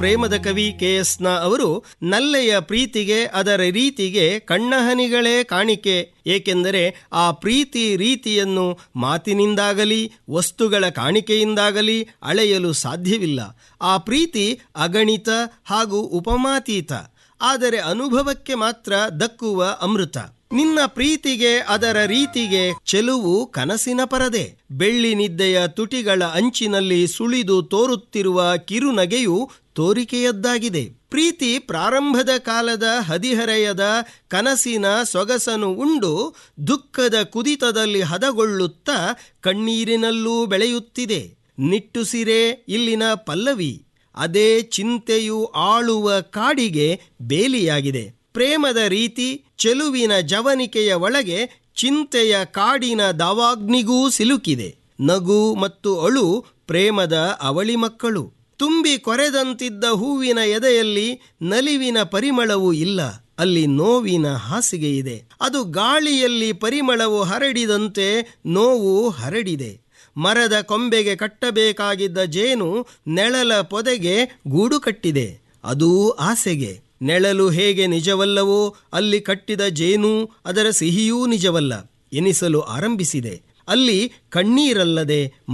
ಪ್ರೇಮದ ಕವಿ K S ನ ಅವರು ನಲ್ಲೆಯ ಪ್ರೀತಿಗೆ ಅದರ ರೀತಿಗೆ ಕಣ್ಣಹನಿಗಳೇ ಕಾಣಿಕೆ ಏಕೆಂದರೆ ಆ ಪ್ರೀತಿ ರೀತಿಯನ್ನು ಮಾತಿನಿಂದಾಗಲಿ ವಸ್ತುಗಳ ಕಾಣಿಕೆಯಿಂದಾಗಲಿ ಅಳೆಯಲು ಸಾಧ್ಯವಿಲ್ಲ ಆ ಪ್ರೀತಿ ಅಗಣಿತ ಹಾಗೂ ಉಪಮಾತೀತ ಆದರೆ ಅನುಭವಕ್ಕೆ ಮಾತ್ರ ದಕ್ಕುವ ಅಮೃತ ನಿನ್ನ ಪ್ರೀತಿಗೆ ಅದರ ರೀತಿಗೆ ಚೆಲುವು ಕನಸಿನ ಪರದೆ ಬೆಳ್ಳಿ ನಿದ್ದೆಯ ತುಟಿಗಳ ಅಂಚಿನಲ್ಲಿ ಸುಳಿದು ತೋರುತ್ತಿರುವ ಕಿರುನಗೆಯು ತೋರಿಕೆಯದ್ದಾಗಿದೆ ಪ್ರೀತಿ ಪ್ರಾರಂಭದ ಕಾಲದ ಹದಿಹರೆಯದ ಕನಸಿನ ಸೊಗಸನು ಉಂಡು ದುಃಖದ ಕುದಿತದಲ್ಲಿ ಹದಗೊಳ್ಳುತ್ತಾ ಕಣ್ಣೀರಿನಲ್ಲೂ ಬೆಳೆಯುತ್ತಿದೆ ನಿಟ್ಟುಸಿರೆ ಇಲ್ಲಿನ ಪಲ್ಲವಿ ಅದೇ ಚಿಂತೆಯು ಆಳುವ ಕಾಡಿಗೆ ಬೇಲಿಯಾಗಿದೆ ಪ್ರೇಮದ ರೀತಿ ಚೆಲುವಿನ ಜವನಿಕೆಯ ಒಳಗೆ ಚಿಂತೆಯ ಕಾಡಿನ ದಾವಾಗ್ನಿಗೂ ಸಿಲುಕಿದೆ ನಗು ಮತ್ತು ಅಳು ಪ್ರೇಮದ ಅವಳಿ ಮಕ್ಕಳು ತುಂಬಿ ಕೊರೆದಂತಿದ್ದ ಹೂವಿನ ಎದೆಯಲ್ಲಿ ನಲಿವಿನ ಪರಿಮಳವೂ ಇಲ್ಲ ಅಲ್ಲಿ ನೋವಿನ ಹಾಸಿಗೆ ಇದೆ ಅದು ಗಾಳಿಯಲ್ಲಿ ಪರಿಮಳವು ಹರಡಿದಂತೆ ನೋವು ಹರಡಿದೆ ಮರದ ಕೊಂಬೆಗೆ ಕಟ್ಟಬೇಕಾಗಿದ್ದ ಜೇನು ನೆಳಲ ಪೊದೆಗೆ ಗೂಡು ಕಟ್ಟಿದೆ ಅದೂ ಆಸೆಗೆ ನೆಳಲು ಹೇಗೆ ನಿಜವಲ್ಲವೋ ಅಲ್ಲಿ ಕಟ್ಟಿದ ಜೇನು ಅದರ ಸಿಹಿಯೂ ನಿಜವಲ್ಲ ಎನಿಸಲು ಆರಂಭಿಸಿದೆ ಅಲ್ಲಿ ಕಣ್ಣೀರಲ್ಲದೆ